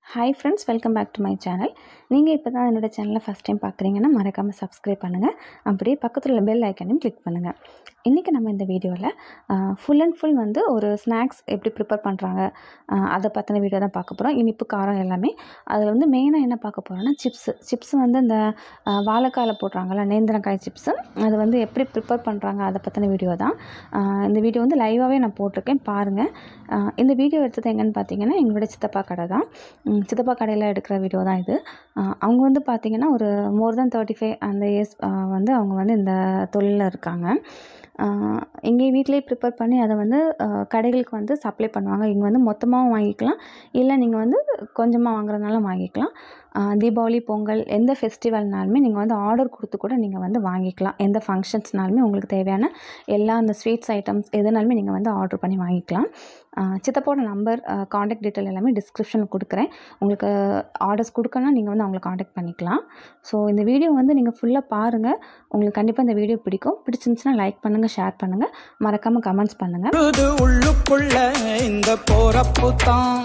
Hi friends welcome back to my channel நீங்கள் இப்போ தான் என்னோடய சேனலை ஃபஸ்ட் டைம் பார்க்குறீங்கன்னா மறக்காமல் சப்ஸ்கிரைப் பண்ணுங்கள் அப்படியே பக்கத்தில் உள்ள பெல் ஐக்கனையும் கிளிக் பண்ணுங்கள் இன்றைக்கி நம்ம இந்த வீடியோவில் ஃபுல் அண்ட் ஃபுல் வந்து ஒரு ஸ்நாக்ஸ் எப்படி ப்ரிப்பேர் பண்ணுறாங்க அதை பற்றின வீடியோ தான் பார்க்க போகிறோம் இனிப்பு காரம் எல்லாமே அதில் வந்து மெயினாக என்ன பார்க்க போகிறோம்னா சிப்ஸு சிப்ஸ் வந்து இந்த அஹ், வாழைக்காயில் போடுறாங்கல்ல நேந்திரக்காய் சிப்ஸு அது வந்து எப்படி ப்ரிப்பேர் பண்ணுறாங்க அதை பற்றின வீடியோ தான் அஹ், இந்த வீடியோ வந்து லைவாகவே நான் போட்டிருக்கேன் பாருங்கள் அஹ், இந்த வீடியோ எடுத்தது எங்கன்னு பார்த்தீங்கன்னா எங்களோட சித்தப்பா கடை தான் ம், சித்தப்பா கடையில் எடுக்கிற வீடியோ தான் இது அஹ், அவங்க வந்து பார்த்திங்கன்னா ஒரு மோர் தென் தேர்ட்டி ஃபைவ் அந்த இயர்ஸ் வந்து அவங்க வந்து இந்த தொழிலில் இருக்காங்க அஹ், இங்கே வீட்டிலேயே ப்ரிப்பேர் பண்ணி அதை வந்து அஹ், கடைகளுக்கு வந்து சப்ளை பண்ணுவாங்க இங்கே வந்து மொத்தமாகவும் வாங்கிக்கலாம் இல்லை நீங்கள் வந்து கொஞ்சமாக வாங்குறதுனாலும் வாங்கிக்கலாம் அஹ், தீபாவளி பொங்கல் எந்த ஃபெஸ்டிவல்னாலுமே நீங்கள் வந்து ஆர்டர் கொடுத்து கூட நீங்கள் வந்து வாங்கிக்கலாம் எந்த ஃபங்க்ஷன்ஸ்னாலுமே உங்களுக்கு தேவையான எல்லா அந்த ஸ்வீட்ஸ் ஐட்டம்ஸ் எதுனாலுமே நீங்கள் வந்து ஆர்டர் பண்ணி வாங்கிக்கலாம் அஹ், சித்தப்போட நம்பர் காண்டாக்ட் டீட்டெயில் எல்லாமே டிஸ்கிரிப்ஷனில் கொடுக்குறேன் உங்களுக்கு ஆர்டர்ஸ் கொடுக்கணும் நீங்கள் வந்து அவங்கள காண்டாக்ட் பண்ணிக்கலாம் ஸோ இந்த வீடியோ வந்து நீங்கள் ஃபுல்லாக பாருங்கள் உங்களுக்கு கண்டிப்பாக இந்த வீடியோ பிடிக்கும் பிடிச்சிருந்துச்சுன்னா லைக் பண்ணுங்கள் ஷேர் பண்ணுங்கள் மறக்காமல் கமெண்ட்ஸ் பண்ணுங்கள் உருது உள்ளுக்குள்ள இந்த போறப்பு தான்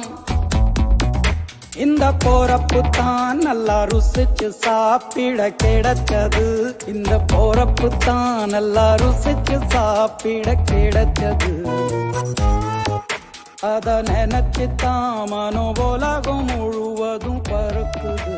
இந்த போறப்பு தான் நல்லா ருசிச்சு சாப்பிட கிடைச்சது இந்த போறப்பு தான் நல்லா ருசிச்சு சாப்பிட கிடைச்சது அத நினைச்சு தான் மனோ உலகம் முழுவதும் பறக்குது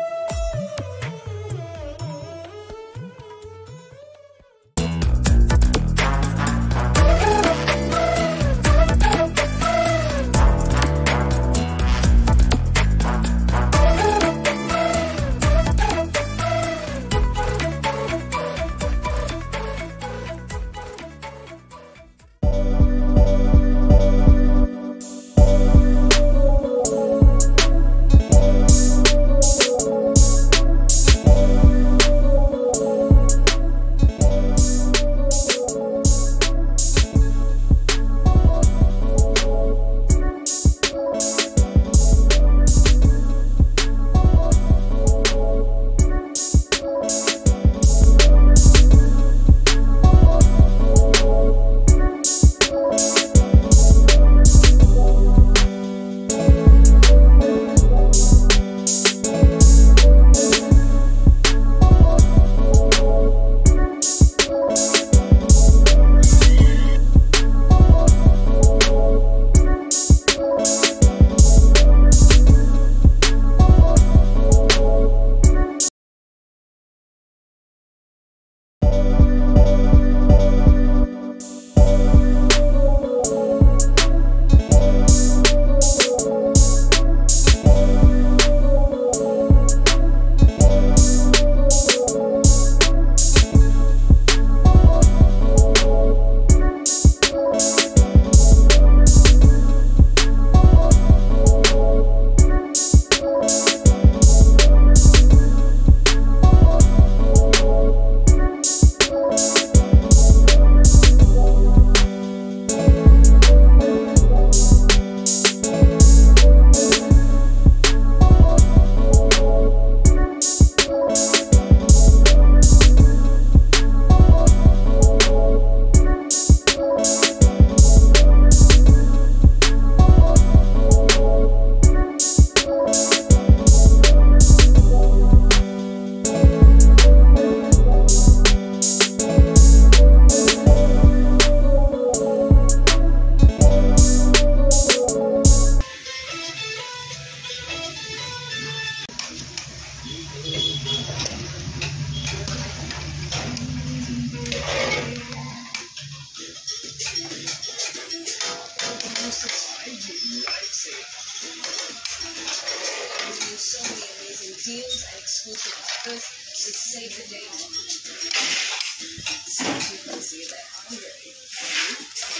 so many amazing deals and exclusive offers to save the date. So you can see that hungry.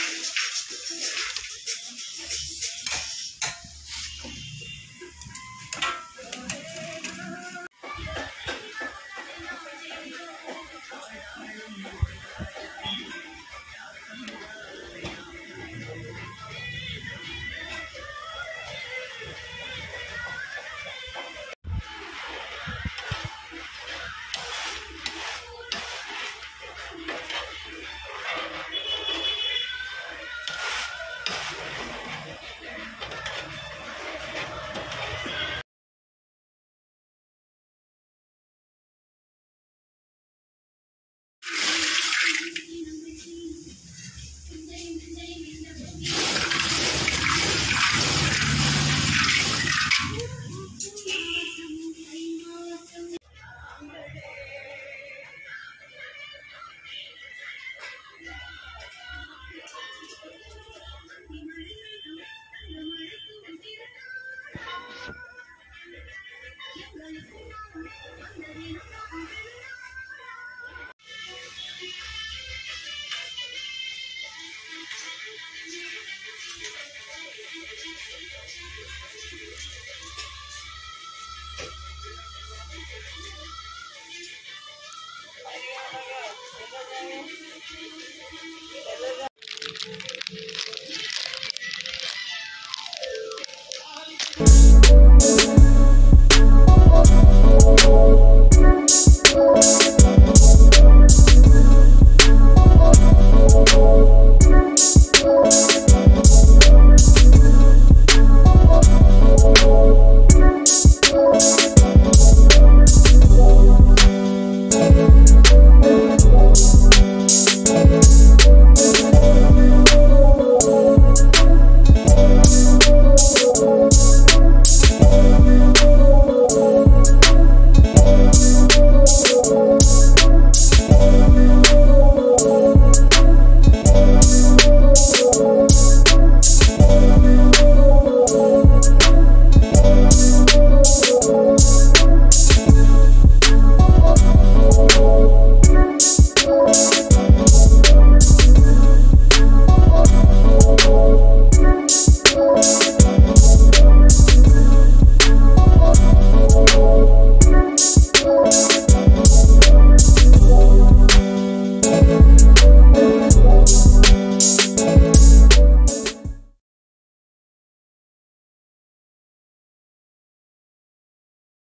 you know